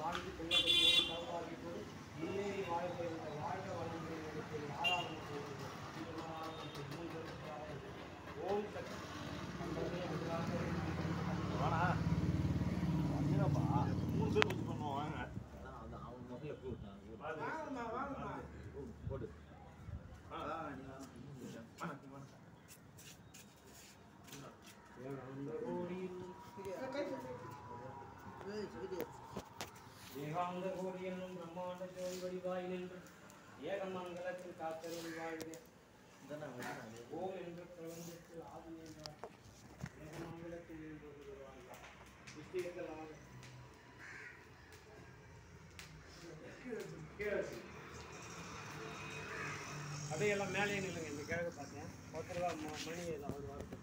வாழ்ந்து கொள்ளப்பட்டு சௌபாகியத்தோடு முன்னேறி வாழ்க்கை வாழ்க வளமுறை ஆராதனை செய்வது ஓம் சக்தி அன்பரே அன்றாக வாடா வந்துடப்பா மூணு பேர் வச்சு பண்ணுவோம் வாங்க அதான் அதான் அவன் முதல்ல கூப்பிட்டான் வாங்கம்மா வாங்கம்மா போடு ஏகாந்த கோடி என்னும் பிரம்மாண்ட ஜோதி வடிவாய் நின்று ஏகமங்கலத்தில் காத்தருள் வாழ்க ஓம் என்று பிரபஞ்சத்து ஆதி என்றார் ஏகமங்கலத்தில் நின்று வருவாங்க புஸ்திகத்தில் அப்படியே எல்லாம் மேலே நில்லுங்க இந்த கிழக்கு பார்த்தேன் ஒருத்தர் மணி ஏதாவது வருவார்